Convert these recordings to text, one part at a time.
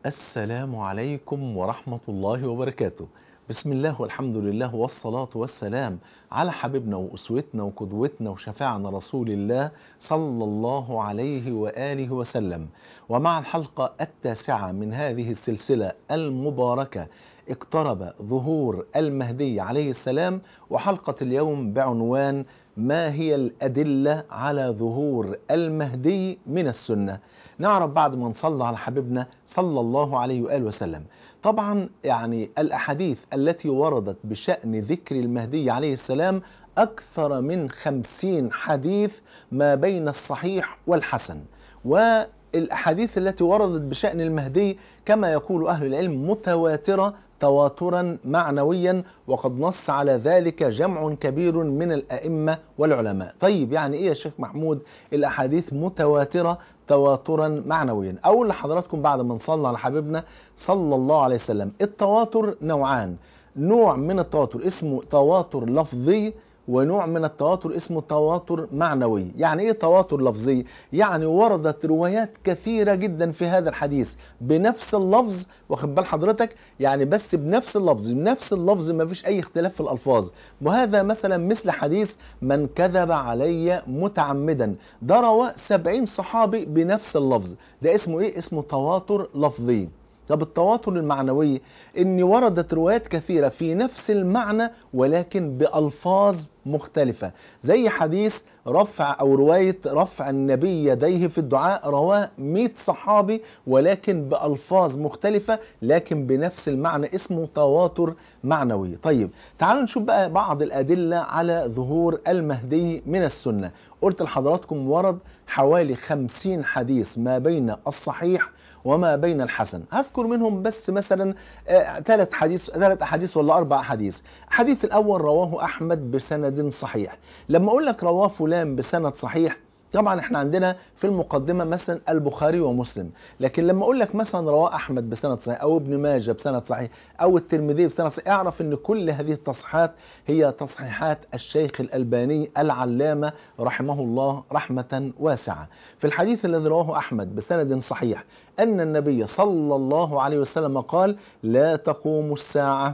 السلام عليكم ورحمة الله وبركاته بسم الله والحمد لله والصلاة والسلام على حبيبنا وأسوتنا وقدوتنا وشفاعنا رسول الله صلى الله عليه وآله وسلم ومع الحلقة التاسعة من هذه السلسلة المباركة اقترب ظهور المهدي عليه السلام وحلقة اليوم بعنوان ما هي الأدلة على ظهور المهدي من السنة نعرف بعد ما نصلى على حبيبنا صلى الله عليه وآله وسلم طبعا يعني الأحاديث التي وردت بشأن ذكر المهدي عليه السلام أكثر من خمسين حديث ما بين الصحيح والحسن والأحاديث التي وردت بشأن المهدي كما يقول أهل العلم متواترة تواترا معنويا وقد نص على ذلك جمع كبير من الأئمة والعلماء طيب يعني إيه يا شيخ محمود الأحاديث متواترة تواترا معنويا أقول لحضراتكم بعد ما نصلى على حبيبنا صلى الله عليه وسلم التواتر نوعان نوع من التواتر اسمه تواتر لفظي ونوع من التواتر اسمه تواتر معنوي يعني ايه تواتر لفظي يعني وردت روايات كثيرة جدا في هذا الحديث بنفس اللفظ واخد بال حضرتك يعني بس بنفس اللفظ بنفس اللفظ ما فيش اي اختلاف في الالفاظ وهذا مثلا مثل حديث من كذب علي متعمدا ده رواه 70 صحابي بنفس اللفظ ده اسمه ايه اسمه تواتر لفظي طب التواتر المعنوي ان وردت روايات كثيرة في نفس المعنى ولكن بألفاظ مختلفة زي حديث رفع او رواية رفع النبي يديه في الدعاء رواه 100 صحابي ولكن بألفاظ مختلفة لكن بنفس المعنى اسمه تواتر معنوي طيب تعالوا نشوف بقى بعض الأدلة على ظهور المهدي من السنة قلت لحضراتكم ورد حوالي 50 حديث ما بين الصحيح وما بين الحسن هذكر منهم بس مثلا ثلاث حديث ثلاث احاديث ولا اربع احاديث الحديث الاول رواه احمد بسند صحيح لما اقول لك رواه فلان بسند صحيح طبعا احنا عندنا في المقدمه مثلا البخاري ومسلم لكن لما اقول لك مثلا رواه احمد بسند صحيح او ابن ماجه بسند صحيح او الترمذي بسند صحيح اعرف ان كل هذه التصحيحات هي تصحيحات الشيخ الالباني العلامه رحمه الله رحمه واسعه في الحديث الذي رواه احمد بسند صحيح ان النبي صلى الله عليه وسلم قال لا تقوم الساعه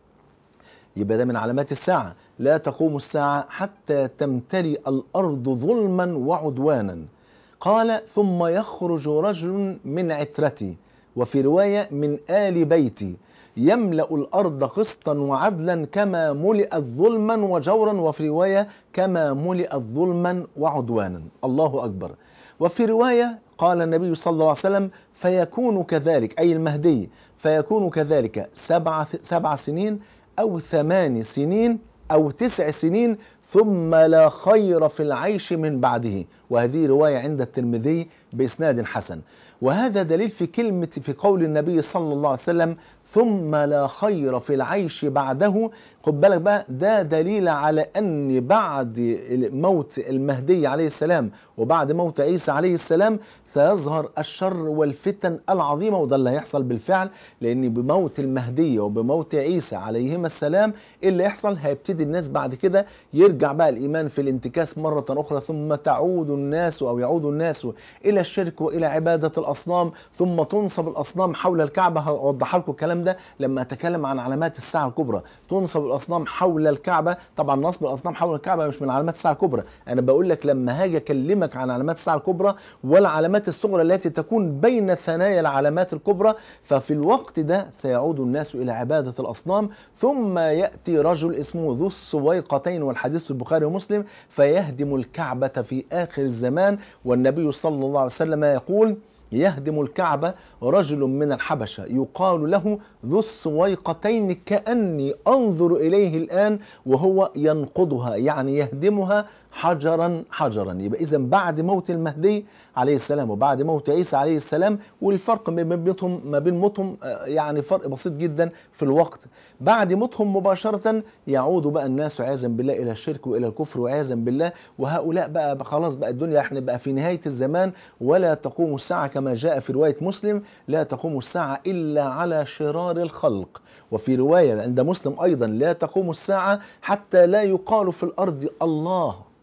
يبقى ده من علامات الساعه لا تقوم الساعة حتى تمتلئ الأرض ظلما وعدوانا قال ثم يخرج رجل من عترتي وفي رواية من آل بيتي يملأ الأرض قسطا وعدلا كما ملئت ظلما وجورا وفي رواية كما ملئت ظلما وعدوانا الله أكبر وفي رواية قال النبي صلى الله عليه وسلم فيكون كذلك أي المهدي فيكون كذلك سبع, سبع سنين أو ثمان سنين أو تسع سنين ثم لا خير في العيش من بعده وهذه رواية عند الترمذي بإسناد حسن وهذا دليل في كلمة في قول النبي صلى الله عليه وسلم ثم لا خير في العيش بعده خد بالك بقى ده دليل على ان بعد موت المهدي عليه السلام وبعد موت عيسى عليه السلام سيظهر الشر والفتن العظيمة وده اللي هيحصل بالفعل لان بموت المهدي وبموت عيسى عليهما السلام إيه اللي يحصل هيبتدي الناس بعد كده يرجع بقى الايمان في الانتكاس مرة اخرى ثم تعود الناس او يعود الناس الى الشرك والى عبادة الاصنام ثم تنصب الاصنام حول الكعبة هوضح لكم الكلام ده لما اتكلم عن علامات الساعة الكبرى تنصب الاصنام حول الكعبة طبعا نصب الاصنام حول الكعبة مش من علامات الساعة الكبرى انا بقول لك لما هاجي اكلمك عن علامات الساعة الكبرى والعلامات الصغرى التي تكون بين ثنايا العلامات الكبرى ففي الوقت ده سيعود الناس الى عبادة الاصنام ثم يأتي رجل اسمه ذو السويقتين والحديث في البخاري ومسلم فيهدم الكعبة في اخر الزمان والنبي صلى الله عليه وسلم يقول يهدم الكعبة رجل من الحبشة يقال له ذو السويقتين كأني أنظر إليه الآن وهو ينقضها يعني يهدمها حجرا حجرا يبقى إذا بعد موت المهدي عليه السلام وبعد موت عيسى عليه السلام والفرق ما بينهم ما بين موتهم يعني فرق بسيط جدا في الوقت بعد موتهم مباشرة يعود بقى الناس عياذا بالله إلى الشرك وإلى الكفر وعياذا بالله وهؤلاء بقى خلاص بقى الدنيا احنا بقى في نهاية الزمان ولا تقوم الساعة كما جاء في رواية مسلم لا تقوم الساعة إلا على شرار الخلق وفي رواية عند مسلم أيضا لا تقوم الساعة حتى لا يقال في الأرض الله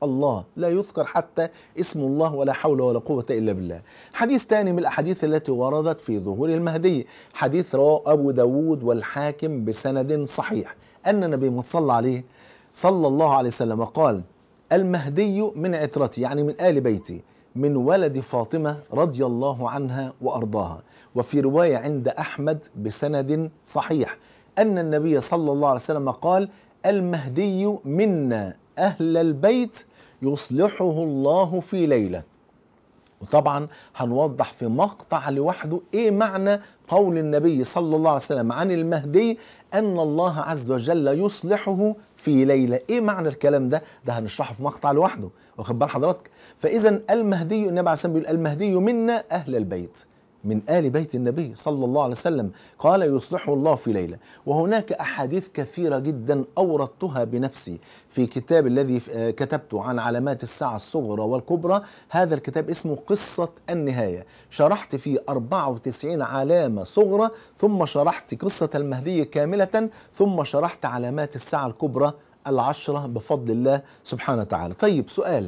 الله لا يذكر حتى اسم الله ولا حول ولا قوة إلا بالله حديث ثاني من الأحاديث التي وردت في ظهور المهدي حديث رواه أبو داود والحاكم بسند صحيح أن النبي صلى عليه صلى الله عليه وسلم قال المهدي من عترتي يعني من آل بيتي من ولد فاطمة رضي الله عنها وأرضاها وفي رواية عند أحمد بسند صحيح أن النبي صلى الله عليه وسلم قال المهدي منا أهل البيت يصلحه الله في ليلة وطبعا هنوضح في مقطع لوحده ايه معنى قول النبي صلى الله عليه وسلم عن المهدي ان الله عز وجل يصلحه في ليله ايه معنى الكلام ده ده هنشرحه في مقطع لوحده واخد بال حضرتك فاذا المهدي النبي عليه الصلاه والسلام المهدي منا اهل البيت من آل بيت النبي صلى الله عليه وسلم قال يصلحه الله في ليلة وهناك أحاديث كثيرة جدا أوردتها بنفسي في كتاب الذي كتبته عن علامات الساعة الصغرى والكبرى هذا الكتاب اسمه قصة النهاية شرحت فيه 94 علامة صغرى ثم شرحت قصة المهدي كاملة ثم شرحت علامات الساعة الكبرى العشرة بفضل الله سبحانه وتعالى طيب سؤال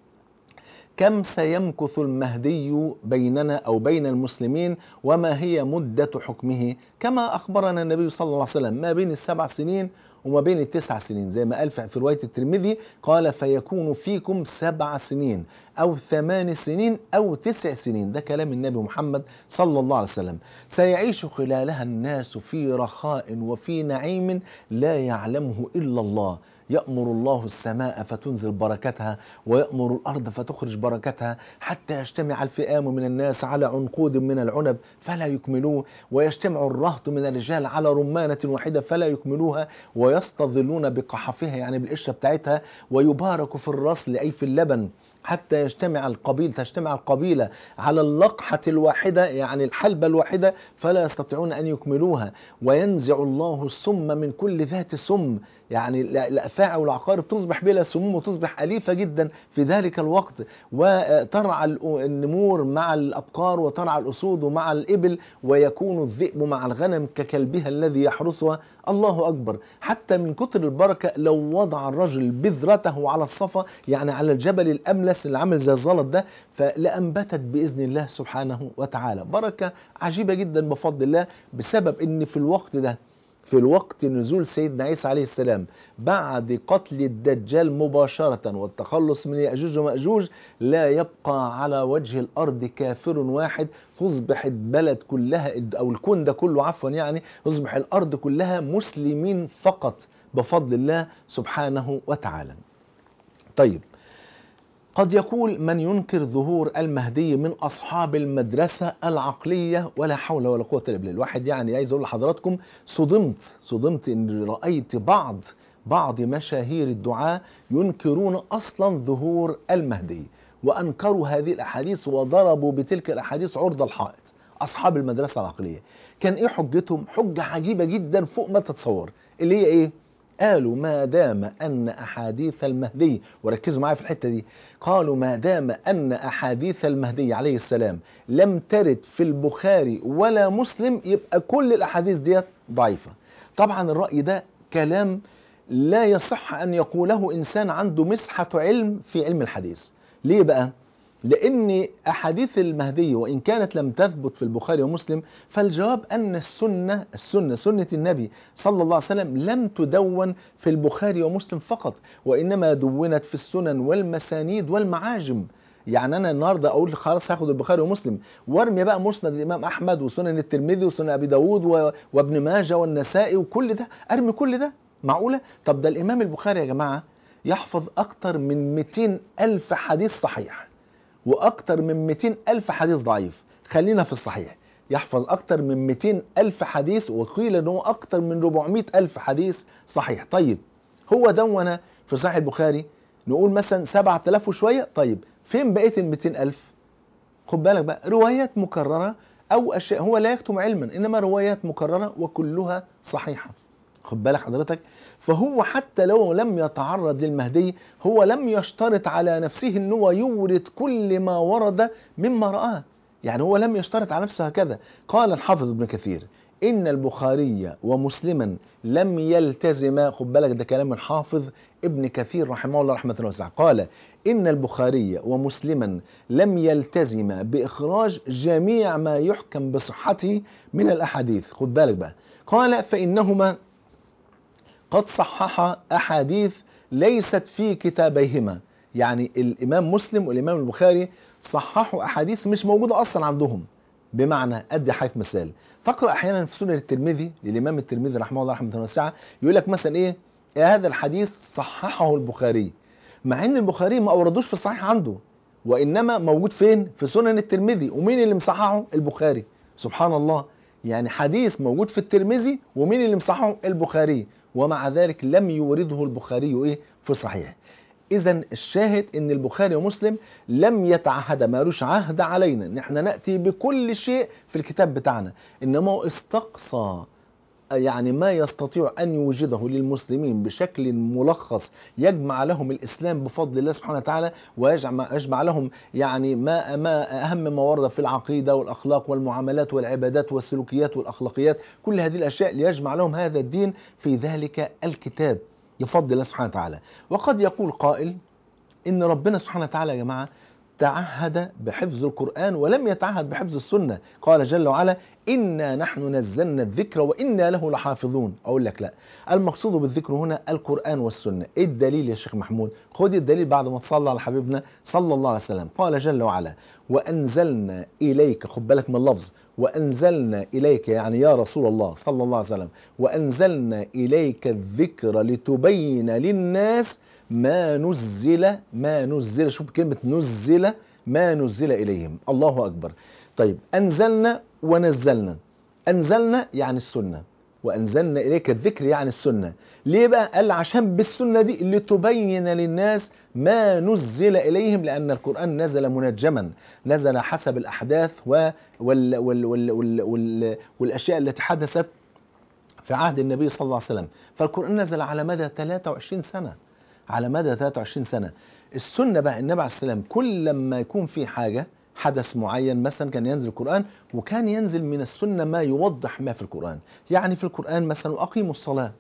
كم سيمكث المهدي بيننا أو بين المسلمين وما هي مدة حكمه كما أخبرنا النبي صلى الله عليه وسلم ما بين السبع سنين وما بين التسع سنين زي ما قال في رواية الترمذي قال فيكون فيكم سبع سنين أو ثمان سنين أو تسع سنين ده كلام النبي محمد صلى الله عليه وسلم سيعيش خلالها الناس في رخاء وفي نعيم لا يعلمه إلا الله يأمر الله السماء فتنزل بركتها ويأمر الأرض فتخرج بركتها حتى يجتمع الفئام من الناس على عنقود من العنب فلا يكملوه ويجتمع الرهط من الرجال على رمانة واحدة فلا يكملوها ويستظلون بقحفها يعني بالقشرة بتاعتها ويبارك في الرسل أي في اللبن حتى يجتمع القبيل تجتمع القبيلة على اللقحة الواحدة يعني الحلبة الواحدة فلا يستطيعون أن يكملوها وينزع الله السم من كل ذات سم يعني الأفاعي والعقارب تصبح بلا سموم وتصبح أليفة جدا في ذلك الوقت وترعى النمور مع الأبقار وترعى الأسود مع الإبل ويكون الذئب مع الغنم ككلبها الذي يحرسها الله أكبر حتى من كتر البركة لو وضع الرجل بذرته على الصفا يعني على الجبل الأملس اللي عامل زي الزلط ده فلأنبتت بإذن الله سبحانه وتعالى بركة عجيبة جدا بفضل الله بسبب ان في الوقت ده في الوقت نزول سيدنا عيسى عليه السلام بعد قتل الدجال مباشرة والتخلص من يأجوج ومأجوج لا يبقى على وجه الأرض كافر واحد تصبح البلد كلها أو الكون ده كله عفوا يعني تصبح الأرض كلها مسلمين فقط بفضل الله سبحانه وتعالى طيب قد يقول من ينكر ظهور المهدي من أصحاب المدرسة العقلية ولا حول ولا قوة إلا بالله الواحد يعني عايز أقول لحضراتكم صدمت صدمت إن رأيت بعض بعض مشاهير الدعاة ينكرون أصلا ظهور المهدي وأنكروا هذه الأحاديث وضربوا بتلك الأحاديث عرض الحائط أصحاب المدرسة العقلية كان إيه حجتهم حجة عجيبة جدا فوق ما تتصور اللي هي إيه قالوا ما دام أن أحاديث المهدي وركزوا معايا في الحتة دي قالوا ما دام أن أحاديث المهدي عليه السلام لم ترد في البخاري ولا مسلم يبقى كل الأحاديث ديت ضعيفة طبعا الرأي ده كلام لا يصح أن يقوله إنسان عنده مسحة علم في علم الحديث ليه بقى؟ لأن أحاديث المهدي وإن كانت لم تثبت في البخاري ومسلم فالجواب أن السنة السنة سنة النبي صلى الله عليه وسلم لم تدون في البخاري ومسلم فقط وإنما دونت في السنن والمسانيد والمعاجم يعني انا النهارده اقول خلاص هاخد البخاري ومسلم وارمي بقى مسند الامام احمد وسنن الترمذي وسنن ابي داود و... وابن ماجه والنسائي وكل ده ارمي كل ده معقوله طب ده الامام البخاري يا جماعه يحفظ اكتر من 200 الف حديث صحيح واكتر من 200 الف حديث ضعيف خلينا في الصحيح يحفظ اكتر من 200 الف حديث وقيل ان هو اكتر من 400 الف حديث صحيح طيب هو دون في صحيح البخاري نقول مثلا 7000 وشويه طيب فين بقيه ال 200 الف خد بالك بقى روايات مكرره او اشياء هو لا يكتم علما انما روايات مكرره وكلها صحيحه خد بالك حضرتك فهو حتى لو لم يتعرض للمهدي هو لم يشترط على نفسه ان هو يورد كل ما ورد مما رآه يعني هو لم يشترط على نفسه هكذا قال الحافظ ابن كثير إن البخاري ومسلما لم يلتزما خد بالك ده كلام الحافظ ابن كثير رحمه الله رحمة واسعة قال إن البخاري ومسلما لم يلتزما بإخراج جميع ما يحكم بصحته من الأحاديث خد بالك بقى قال فإنهما قد صحح أحاديث ليست في كتابيهما يعني الإمام مسلم والإمام البخاري صححوا أحاديث مش موجودة أصلا عندهم بمعنى أدي حضرتك مثال تقرأ أحيانا في سنن الترمذي للإمام الترمذي رحمه الله رحمة واسعة يقول لك مثلا إيه هذا الحديث صححه البخاري مع ان البخاري ما اوردوش في الصحيح عنده وانما موجود فين في سنن الترمذي ومين اللي مصححه البخاري سبحان الله يعني حديث موجود في الترمذي ومين اللي مصححه البخاري ومع ذلك لم يورده البخاري ايه في صحيح اذا الشاهد ان البخاري ومسلم لم يتعهد ما لوش عهد علينا ان احنا ناتي بكل شيء في الكتاب بتاعنا انما هو استقصى يعني ما يستطيع أن يوجده للمسلمين بشكل ملخص يجمع لهم الإسلام بفضل الله سبحانه وتعالى ويجمع يجمع لهم يعني ما, ما أهم ما ورد في العقيدة والأخلاق والمعاملات والعبادات والسلوكيات والأخلاقيات كل هذه الأشياء ليجمع لهم هذا الدين في ذلك الكتاب بفضل الله سبحانه وتعالى وقد يقول قائل إن ربنا سبحانه وتعالى يا جماعة تعهد بحفظ القرآن ولم يتعهد بحفظ السنة قال جل وعلا إنا نحن نزلنا الذكر وإنا له لحافظون أقول لك لا المقصود بالذكر هنا القرآن والسنة إيه الدليل يا شيخ محمود خد الدليل بعد ما تصلى على حبيبنا صلى الله عليه وسلم قال جل وعلا وأنزلنا إليك خد بالك من اللفظ وأنزلنا إليك يعني يا رسول الله صلى الله عليه وسلم وأنزلنا إليك الذكر لتبين للناس ما نزل ما نزل شوف كلمة نزل ما نزل إليهم الله أكبر طيب أنزلنا ونزلنا أنزلنا يعني السنة وأنزلنا إليك الذكر يعني السنة ليه بقى قال عشان بالسنة دي اللي تبين للناس ما نزل إليهم لأن القرآن نزل منجما نزل حسب الأحداث وال وال وال وال وال وال والأشياء التي حدثت في عهد النبي صلى الله عليه وسلم فالقرآن نزل على مدى 23 سنة على مدى 23 سنة السنة بقى النبي عليه السلام كل لما يكون في حاجة حدث معين مثلا كان ينزل القرآن وكان ينزل من السنة ما يوضح ما في القرآن يعني في القرآن مثلا أقيموا الصلاة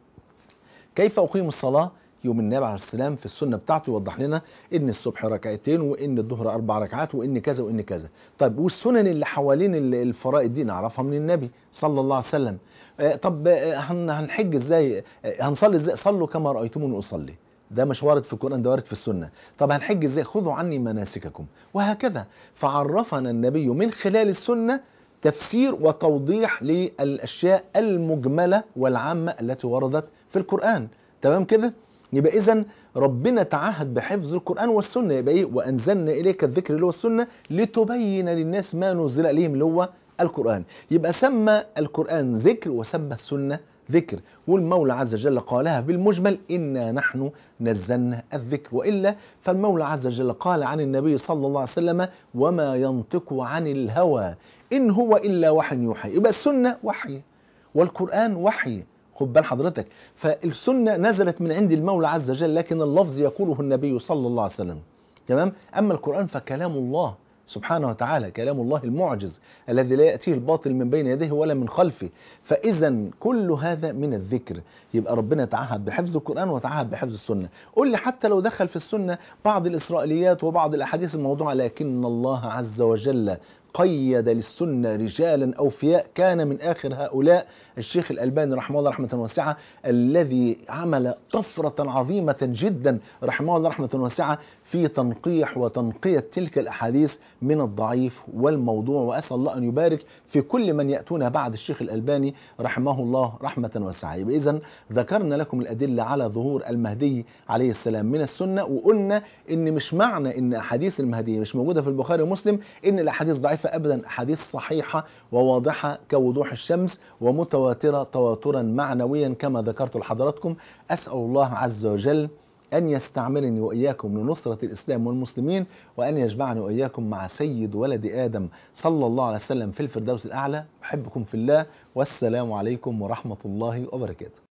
كيف أقيم الصلاة يوم النبي عليه السلام في السنة بتاعته يوضح لنا ان الصبح ركعتين وان الظهر اربع ركعات وان كذا وان كذا طيب والسنن اللي حوالين الفرائض دي نعرفها من النبي صلى الله عليه وسلم طب هنحج ازاي هنصلي ازاي صلوا كما رأيتموني اصلي ده مش وارد في القرآن ده وارد في السنة طب هنحج ازاي خذوا عني مناسككم وهكذا فعرفنا النبي من خلال السنة تفسير وتوضيح للأشياء المجملة والعامة التي وردت في القرآن تمام كده يبقى اذا ربنا تعهد بحفظ القرآن والسنة يبقى ايه وأنزلنا إليك الذكر اللي هو السنة لتبين للناس ما نزل إليهم اللي هو القرآن يبقى سمى القرآن ذكر وسمى السنة ذكر والمولى عز وجل قالها بالمجمل إنا نحن نزلنا الذكر وإلا فالمولى عز وجل قال عن النبي صلى الله عليه وسلم وما ينطق عن الهوى إن هو إلا وحي يوحي يبقى السنة وحي والقرآن وحي خد بال حضرتك فالسنة نزلت من عند المولى عز وجل لكن اللفظ يقوله النبي صلى الله عليه وسلم تمام أما القرآن فكلام الله سبحانه وتعالى كلام الله المعجز الذي لا يأتيه الباطل من بين يديه ولا من خلفه فإذا كل هذا من الذكر يبقى ربنا تعهد بحفظ القرآن وتعهد بحفظ السنة قل لي حتى لو دخل في السنة بعض الإسرائيليات وبعض الأحاديث الموضوعة لكن الله عز وجل قيد للسنة رجالا أوفياء كان من آخر هؤلاء الشيخ الألباني رحمه الله رحمة واسعة الذي عمل طفرة عظيمة جدا رحمه الله رحمة واسعة في تنقيح وتنقية تلك الأحاديث من الضعيف والموضوع وأسأل الله أن يبارك في كل من يأتون بعد الشيخ الألباني رحمه الله رحمة واسعة إذا ذكرنا لكم الأدلة على ظهور المهدي عليه السلام من السنة وقلنا إن مش معنى إن أحاديث المهدي مش موجودة في البخاري ومسلم إن الأحاديث ضعيفة أبدا أحاديث صحيحة وواضحة كوضوح الشمس ومتواترة تواترا معنويا كما ذكرت لحضراتكم أسأل الله عز وجل أن يستعملني وإياكم لنصرة الإسلام والمسلمين وأن يجمعني وإياكم مع سيد ولد آدم صلى الله عليه وسلم في الفردوس الأعلى أحبكم في الله والسلام عليكم ورحمة الله وبركاته